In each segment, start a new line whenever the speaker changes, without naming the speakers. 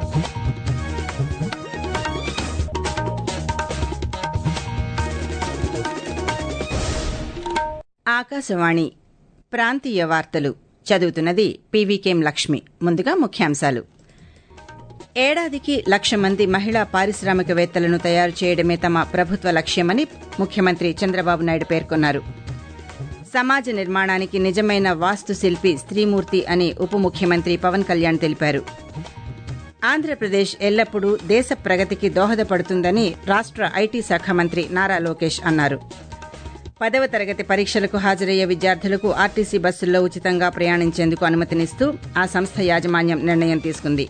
ఆకాశవాణి ప్రాంతీయ వార్తలు చదువుతున్నది పీవీకేం లక్ష్మి ముందుగా ముఖ్యాంశాలు ఏడాదికి లక్ష మంది మహిళా పారిశ్రామికవేత్తలను తయారు చేయడమే తమ ప్రభుత్వ లక్ష్యమని ముఖ్యమంత్రి చంద్రబాబు నాయుడు పేర్కొన్నారు సమాజ నిర్మాణానికి నిజమైన వాస్తుశిల్పి స్త్రీమూర్తి అని ఉప ముఖ్యమంత్రి పవన్ కళ్యాణ్ తెలిపారు ఆంధ్రప్రదేశ్ ఎల్లప్పుడూ దేశ ప్రగతికి దోహదపడుతుందని రాష్ట ఐటీ శాఖ మంత్రి నారా లోకేష్ అన్నారు పదవ తరగతి పరీక్షలకు హాజరయ్యే విద్యార్థులకు ఆర్టీసీ బస్సుల్లో ఉచితంగా ప్రయాణించేందుకు అనుమతినిస్తూ ఆ సంస్థ యాజమాన్యం నిర్ణయం తీసుకుంది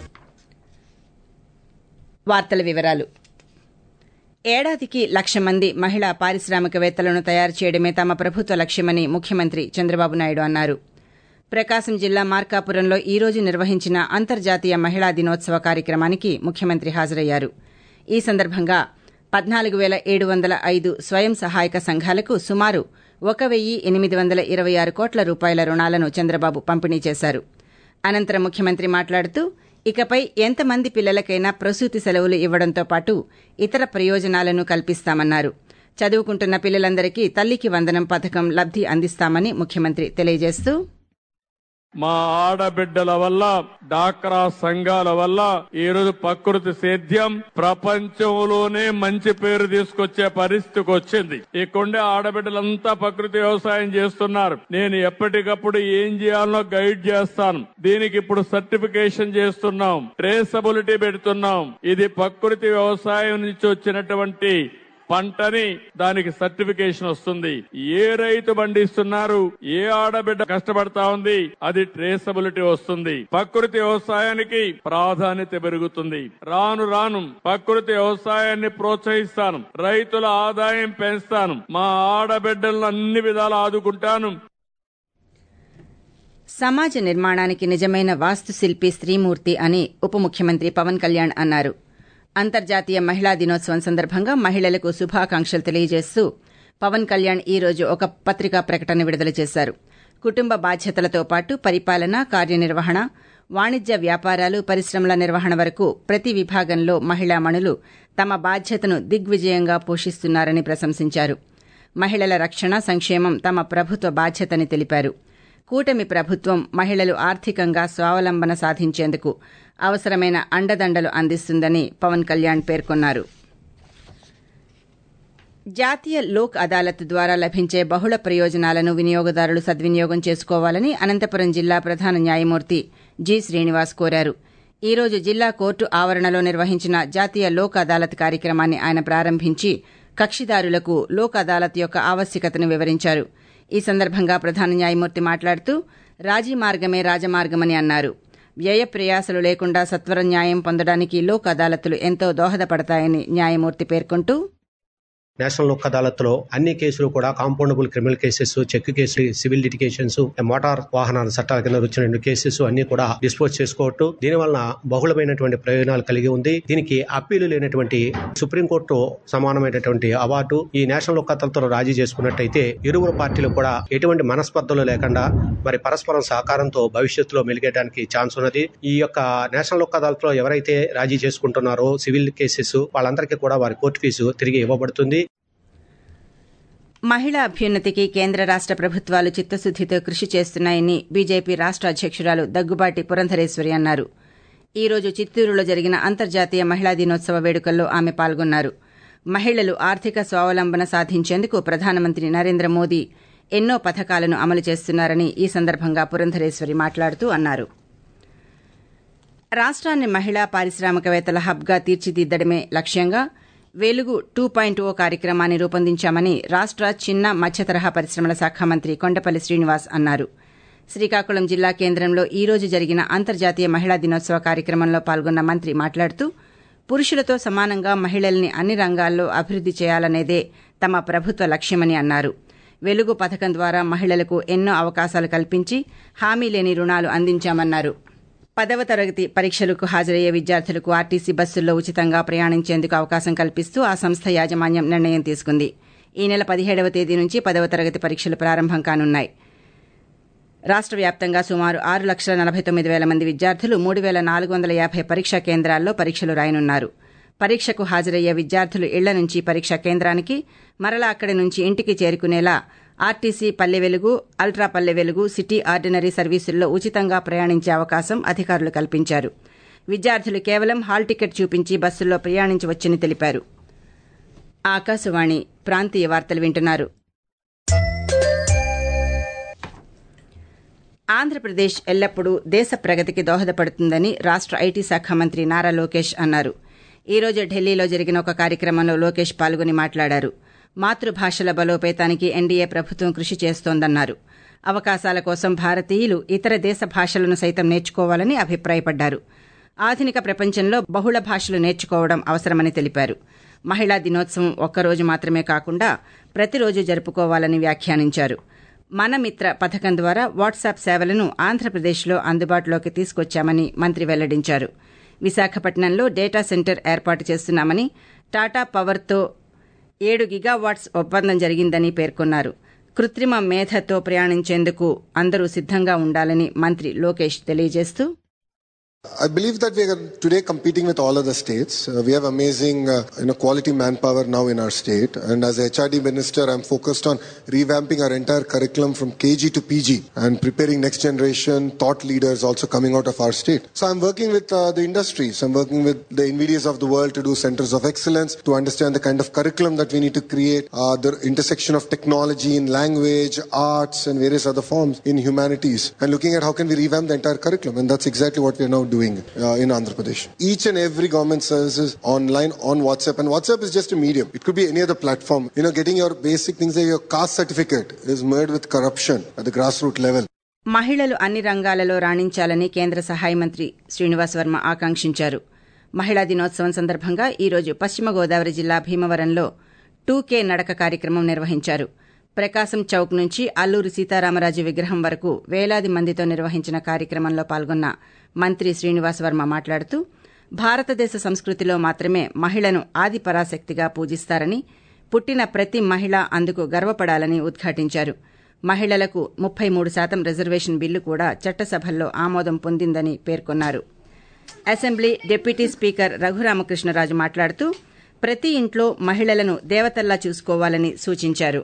వార్తల వివరాలు ఏడాదికి లక్ష మంది మహిళా పారిశ్రామికవేత్తలను తయారు చేయడమే తమ ప్రభుత్వ లక్ష్యమని ముఖ్యమంత్రి చంద్రబాబు నాయుడు అన్నారు ప్రకాశం జిల్లా మార్కాపురంలో ఈ రోజు నిర్వహించిన అంతర్జాతీయ మహిళా దినోత్సవ కార్యక్రమానికి ముఖ్యమంత్రి హాజరయ్యారు ఈ సందర్భంగా పద్నాలుగు వేల ఏడు వందల ఐదు స్వయం సహాయక సంఘాలకు సుమారు ఒక వెయ్యి ఎనిమిది వందల ఇరవై ఆరు కోట్ల రూపాయల రుణాలను చంద్రబాబు పంపిణీ చేశారు అనంతరం ముఖ్యమంత్రి మాట్లాడుతూ ఇకపై ఎంతమంది పిల్లలకైనా ప్రసూతి సెలవులు ఇవ్వడంతో పాటు ఇతర ప్రయోజనాలను కల్పిస్తామన్నారు చదువుకుంటున్న పిల్లలందరికీ తల్లికి వందనం పథకం లబ్ది అందిస్తామని ముఖ్యమంత్రి తెలియజేస్తూ
మా ఆడబిడ్డల వల్ల డాక్రా సంఘాల వల్ల ఈ రోజు ప్రకృతి సేద్యం ప్రపంచంలోనే మంచి పేరు తీసుకొచ్చే పరిస్థితికి వచ్చింది ఇక్కడుండే ఆడబిడ్డలంతా ప్రకృతి వ్యవసాయం చేస్తున్నారు నేను ఎప్పటికప్పుడు ఏం చేయాలో గైడ్ చేస్తాను దీనికి ఇప్పుడు సర్టిఫికేషన్ చేస్తున్నాం ట్రేసబిలిటీ పెడుతున్నాం ఇది ప్రకృతి వ్యవసాయం నుంచి వచ్చినటువంటి పంటని దానికి సర్టిఫికేషన్ వస్తుంది ఏ రైతు పండిస్తున్నారు ఏ ఆడబిడ్డ కష్టపడతా ఉంది అది ట్రేసబిలిటీ వస్తుంది ప్రకృతి వ్యవసాయానికి ప్రాధాన్యత పెరుగుతుంది రాను రాను ప్రకృతి వ్యవసాయాన్ని ప్రోత్సహిస్తాను రైతుల ఆదాయం పెంచుతాను మా ఆడబిడ్డలను అన్ని విధాలు ఆదుకుంటాను
సమాజ నిర్మాణానికి నిజమైన వాస్తుశిల్పి స్త్రీమూర్తి అని ఉప ముఖ్యమంత్రి పవన్ కళ్యాణ్ అన్నారు అంతర్జాతీయ మహిళా దినోత్సవం సందర్భంగా మహిళలకు శుభాకాంక్షలు తెలియజేస్తూ పవన్ కళ్యాణ్ ఈ రోజు ఒక పత్రికా ప్రకటన విడుదల చేశారు కుటుంబ బాధ్యతలతో పాటు పరిపాలన కార్యనిర్వహణ వాణిజ్య వ్యాపారాలు పరిశ్రమల నిర్వహణ వరకు ప్రతి విభాగంలో మహిళామణులు తమ బాధ్యతను దిగ్విజయంగా పోషిస్తున్నారని ప్రశంసించారు మహిళల రక్షణ సంక్షేమం తమ ప్రభుత్వ బాధ్యతని తెలిపారు కూటమి ప్రభుత్వం మహిళలు ఆర్థికంగా స్వావలంబన సాధించేందుకు అవసరమైన అండదండలు అందిస్తుందని పవన్ కళ్యాణ్ పేర్కొన్నారు జాతీయ లోక్ అదాలత్ ద్వారా లభించే బహుళ ప్రయోజనాలను వినియోగదారులు సద్వినియోగం చేసుకోవాలని అనంతపురం జిల్లా ప్రధాన న్యాయమూర్తి జి శ్రీనివాస్ కోరారు ఈ రోజు జిల్లా కోర్టు ఆవరణలో నిర్వహించిన జాతీయ లోక్ అదాలత్ కార్యక్రమాన్ని ఆయన ప్రారంభించి కక్షిదారులకు లోక్ అదాలత్ యొక్క ఆవశ్యకతను వివరించారు ఈ సందర్భంగా ప్రధాన న్యాయమూర్తి మాట్లాడుతూ రాజీ మార్గమే రాజమార్గమని అన్నారు వ్యయ ప్రయాసలు లేకుండా సత్వర న్యాయం పొందడానికి లోక్ అదాలత్లు ఎంతో దోహదపడతాయని న్యాయమూర్తి పేర్కొంటూ
నేషనల్ లోక్ అదాలత్లో అన్ని కేసులు కూడా కాంపౌండబుల్ క్రిమినల్ కేసెస్ చెక్ కేసులు సివిల్ లిటిగేషన్స్ మోటార్ వాహనాల చట్టాల కింద వచ్చిన కేసెస్ అన్ని కూడా డిస్పోజ్ చేసుకోవచ్చు దీని వలన బహుళమైనటువంటి ప్రయోజనాలు కలిగి ఉంది దీనికి అప్పీలు లేనటువంటి సుప్రీంకోర్టు సమానమైనటువంటి అవార్డు ఈ నేషనల్ లోక్ అదాలత్లో రాజీ చేసుకున్నట్టయితే ఇరువురు పార్టీలు కూడా ఎటువంటి మనస్పర్ధలు లేకుండా మరి పరస్పరం సహకారంతో భవిష్యత్తులో మెలిగేయడానికి ఛాన్స్ ఉన్నది ఈ యొక్క నేషనల్ లోక్ అదాలత్లో ఎవరైతే రాజీ చేసుకుంటున్నారో సివిల్ కేసెస్ వాళ్ళందరికీ కూడా వారి కోర్టు ఫీజు తిరిగి ఇవ్వబడుతుంది
మహిళా అభ్యున్నతికి కేంద్ర రాష్ట ప్రభుత్వాలు చిత్తశుద్దితో కృషి చేస్తున్నాయని బీజేపీ రాష్ట అధ్యకురాలు దగ్గుబాటి పురంధరేశ్వరి అన్నారు ఈ రోజు చిత్తూరులో జరిగిన అంతర్జాతీయ మహిళా దినోత్సవ వేడుకల్లో ఆమె పాల్గొన్నారు మహిళలు ఆర్థిక స్వావలంబన సాధించేందుకు ప్రధానమంత్రి నరేంద్ర మోదీ ఎన్నో పథకాలను అమలు చేస్తున్నారని ఈ సందర్భంగా పురంధరేశ్వరి మాట్లాడుతూ అన్నారు రాష్ట్రాన్ని మహిళా పారిశ్రామికవేత్తల హబ్గా తీర్చిదిద్దడమే లక్ష్యంగా వెలుగు టూ పాయింట్ ఓ కార్యక్రమాన్ని రూపొందించామని రాష్ట చిన్న మధ్యతరహా పరిశ్రమల శాఖ మంత్రి కొండపల్లి శ్రీనివాస్ అన్నారు శ్రీకాకుళం జిల్లా కేంద్రంలో ఈ రోజు జరిగిన అంతర్జాతీయ మహిళా దినోత్సవ కార్యక్రమంలో పాల్గొన్న మంత్రి మాట్లాడుతూ పురుషులతో సమానంగా మహిళల్ని అన్ని రంగాల్లో అభివృద్ది చేయాలనేదే తమ ప్రభుత్వ లక్ష్యమని అన్నారు వెలుగు పథకం ద్వారా మహిళలకు ఎన్నో అవకాశాలు కల్పించి హామీ లేని రుణాలు అందించామన్నారు పదవ తరగతి పరీక్షలకు హాజరయ్యే విద్యార్థులకు ఆర్టీసీ బస్సుల్లో ఉచితంగా ప్రయాణించేందుకు అవకాశం కల్పిస్తూ ఆ సంస్థ యాజమాన్యం నిర్ణయం తీసుకుంది ఈ నెల పదిహేడవ తేదీ నుంచి పదవ తరగతి పరీక్షలు ప్రారంభం కానున్నాయి రాష్ట్ర వ్యాప్తంగా సుమారు ఆరు లక్షల నలభై తొమ్మిది వేల మంది విద్యార్థులు మూడు వేల నాలుగు వందల యాభై పరీక్షా కేంద్రాల్లో పరీక్షలు రాయనున్నారు పరీక్షకు హాజరయ్యే విద్యార్థులు ఇళ్ల నుంచి పరీక్షా కేంద్రానికి మరలా అక్కడి నుంచి ఇంటికి చేరుకునేలా ఆర్టీసీ పల్లె వెలుగు అల్ట్రా పల్లె వెలుగు సిటీ ఆర్డినరీ సర్వీసుల్లో ఉచితంగా ప్రయాణించే అవకాశం అధికారులు కల్పించారు విద్యార్థులు కేవలం హాల్ టికెట్ చూపించి బస్సుల్లో ప్రయాణించవచ్చని తెలిపారు ఆకాశవాణి ప్రాంతీయ వార్తలు వింటున్నారు ఆంధ్రప్రదేశ్ ఎల్లప్పుడూ దేశ ప్రగతికి దోహదపడుతుందని రాష్ట ఐటీ శాఖ మంత్రి నారా లోకేష్ అన్నారు ఈ రోజు ఢిల్లీలో జరిగిన ఒక కార్యక్రమంలో లోకేష్ పాల్గొని మాట్లాడారు మాతృభాషల బలోపేతానికి ఎన్డీఏ ప్రభుత్వం కృషి చేస్తోందన్నారు అవకాశాల కోసం భారతీయులు ఇతర దేశ భాషలను సైతం నేర్చుకోవాలని అభిప్రాయపడ్డారు ఆధునిక ప్రపంచంలో బహుళ భాషలు నేర్చుకోవడం అవసరమని తెలిపారు మహిళా దినోత్సవం ఒక్కరోజు మాత్రమే కాకుండా ప్రతిరోజు జరుపుకోవాలని వ్యాఖ్యానించారు మన మిత్ర పథకం ద్వారా వాట్సాప్ సేవలను ఆంధ్రప్రదేశ్లో అందుబాటులోకి తీసుకొచ్చామని మంత్రి వెల్లడించారు విశాఖపట్నంలో డేటా సెంటర్ ఏర్పాటు చేస్తున్నామని టాటా పవర్తో ఏడు గిగావాట్స్ ఒప్పందం జరిగిందని పేర్కొన్నారు కృత్రిమ మేధతో ప్రయాణించేందుకు అందరూ సిద్దంగా ఉండాలని మంత్రి లోకేష్ తెలియజేస్తూ
I believe that we are today competing with all other states. Uh, we have amazing, uh, you know, quality manpower now in our state. And as a HRD minister, I'm focused on revamping our entire curriculum from KG to PG and preparing next generation thought leaders also coming out of our state. So I'm working with uh, the industries. I'm working with the NVIDIAs of the world to do centers of excellence to understand the kind of curriculum that we need to create, uh, the intersection of technology in language, arts, and various other forms in humanities, and looking at how can we revamp the entire curriculum. And that's exactly what we are now doing uh, in Andhra Pradesh. Each and every government services online on WhatsApp, and WhatsApp is just a medium. It could be any other platform. You know, getting your basic things like your caste certificate is merged with corruption at the grassroots level.
మహిళలు అన్ని రంగాలలో రాణించాలని కేంద్ర సహాయ మంత్రి శ్రీనివాస్ వర్మ ఆకాంక్షించారు మహిళా దినోత్సవం సందర్భంగా ఈ రోజు పశ్చిమ గోదావరి జిల్లా భీమవరంలో టూ కే నడక కార్యక్రమం నిర్వహించారు ప్రకాశం చౌక్ నుంచి అల్లూరి సీతారామరాజు విగ్రహం వరకు వేలాది మందితో నిర్వహించిన కార్యక్రమంలో పాల్గొన్న మంత్రి శ్రీనివాస్ వర్మ మాట్లాడుతూ భారతదేశ సంస్కృతిలో మాత్రమే మహిళను ఆది పరాశక్తిగా పూజిస్తారని పుట్టిన ప్రతి మహిళ అందుకు గర్వపడాలని ఉద్ఘాటించారు మహిళలకు ముప్పై మూడు శాతం రిజర్వేషన్ బిల్లు కూడా చట్టసభల్లో ఆమోదం పొందిందని పేర్కొన్నారు అసెంబ్లీ డిప్యూటీ స్పీకర్ రఘురామకృష్ణరాజు మాట్లాడుతూ ప్రతి ఇంట్లో మహిళలను దేవతల్లా చూసుకోవాలని సూచించారు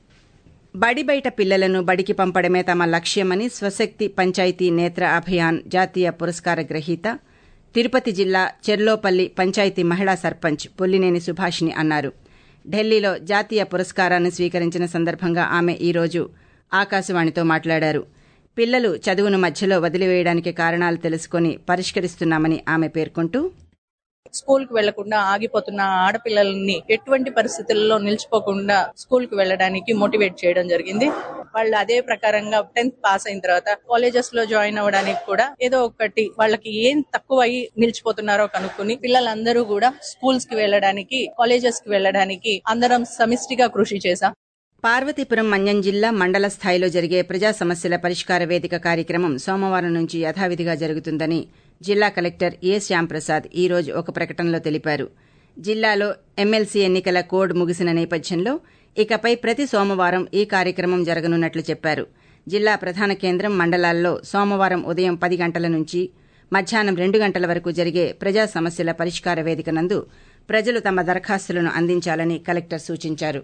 బడి బయట పిల్లలను బడికి పంపడమే తమ లక్ష్యమని స్వశక్తి పంచాయతీ నేత్ర అభియాన్ జాతీయ పురస్కార గ్రహీత తిరుపతి జిల్లా చెర్లోపల్లి పంచాయతీ మహిళా సర్పంచ్ పొల్లినేని సుభాషిణి అన్నారు ఢిల్లీలో జాతీయ పురస్కారాన్ని స్వీకరించిన సందర్భంగా ఆమె ఈ రోజు ఆకాశవాణితో మాట్లాడారు పిల్లలు చదువును మధ్యలో వదిలివేయడానికి కారణాలు తెలుసుకుని పరిష్కరిస్తున్నామని ఆమె పేర్కొంటూ
స్కూల్ కి వెళ్లకుండా ఆగిపోతున్న ఆడపిల్లల్ని ఎటువంటి పరిస్థితుల్లో నిలిచిపోకుండా స్కూల్ కి వెళ్ళడానికి మోటివేట్ చేయడం జరిగింది వాళ్ళు అదే ప్రకారంగా టెన్త్ పాస్ అయిన తర్వాత కాలేజెస్ లో జాయిన్ అవ్వడానికి కూడా ఏదో ఒకటి వాళ్ళకి ఏం తక్కువ అయ్యి నిలిచిపోతున్నారో కనుక్కుని పిల్లలందరూ కూడా స్కూల్స్ కి వెళ్ళడానికి కాలేజెస్ కి వెళ్ళడానికి అందరం సమిష్టిగా కృషి చేశాం
పార్వతీపురం మన్యం జిల్లా మండల స్థాయిలో జరిగే ప్రజా సమస్యల పరిష్కార వేదిక కార్యక్రమం సోమవారం నుంచి యథావిధిగా జరుగుతుందని జిల్లా కలెక్టర్ ఏ శ్యాంప్రసాద్ ఈ రోజు ఒక ప్రకటనలో తెలిపారు జిల్లాలో ఎమ్మెల్సీ ఎన్నికల కోడ్ ముగిసిన నేపథ్యంలో ఇకపై ప్రతి సోమవారం ఈ కార్యక్రమం జరగనున్నట్లు చెప్పారు జిల్లా ప్రధాన కేంద్రం మండలాల్లో సోమవారం ఉదయం పది గంటల నుంచి మధ్యాహ్నం రెండు గంటల వరకు జరిగే ప్రజా సమస్యల పరిష్కార వేదిక నందు ప్రజలు తమ దరఖాస్తులను అందించాలని కలెక్టర్ సూచించారు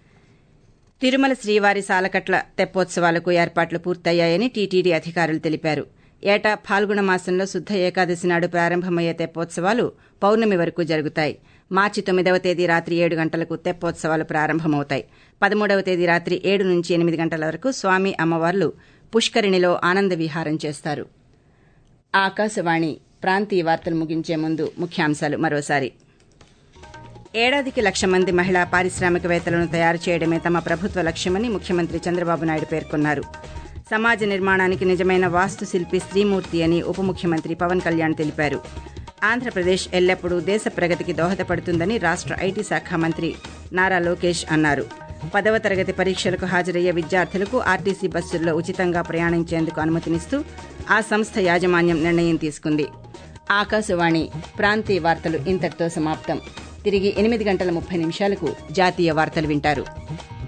తిరుమల శ్రీవారి సాలకట్ల తెప్పోత్సవాలకు ఏర్పాట్లు పూర్తయ్యాయని టీటీడీ అధికారులు తెలిపారు ఏటా ఫాల్గుణ మాసంలో శుద్ధ ఏకాదశి నాడు ప్రారంభమయ్యే తెప్పోత్సవాలు పౌర్ణమి వరకు జరుగుతాయి మార్చి తొమ్మిదవ తేదీ రాత్రి ఏడు గంటలకు తెప్పోత్సవాలు ప్రారంభమవుతాయి పదమూడవ తేదీ రాత్రి ఏడు నుంచి ఎనిమిది గంటల వరకు స్వామి అమ్మవార్లు పుష్కరిణిలో ఆనంద విహారం చేస్తారు ఆకాశవాణి ప్రాంతీయ వార్తలు ముగించే ముందు ముఖ్యాంశాలు మరోసారి ఏడాదికి లక్ష మంది మహిళా పారిశ్రామికవేత్తలను తయారు చేయడమే తమ ప్రభుత్వ లక్ష్యమని ముఖ్యమంత్రి చంద్రబాబు నాయుడు పేర్కొన్నారు సమాజ నిర్మాణానికి నిజమైన వాస్తు శిల్పి శ్రీమూర్తి అని ఉప ముఖ్యమంత్రి పవన్ కళ్యాణ్ తెలిపారు ఆంధ్రప్రదేశ్ ఎల్లప్పుడూ దేశ ప్రగతికి దోహదపడుతుందని రాష్ట ఐటీ శాఖ మంత్రి నారా లోకేష్ అన్నారు పదవ తరగతి పరీక్షలకు హాజరయ్యే విద్యార్థులకు ఆర్టీసీ బస్సుల్లో ఉచితంగా ప్రయాణించేందుకు అనుమతినిస్తూ ఆ సంస్థ యాజమాన్యం నిర్ణయం తీసుకుంది ఆకాశవాణి ప్రాంతీయ వార్తలు ఇంతటితో సమాప్తం తిరిగి ఎనిమిది గంటల ముప్పై నిమిషాలకు జాతీయ వార్తలు వింటారు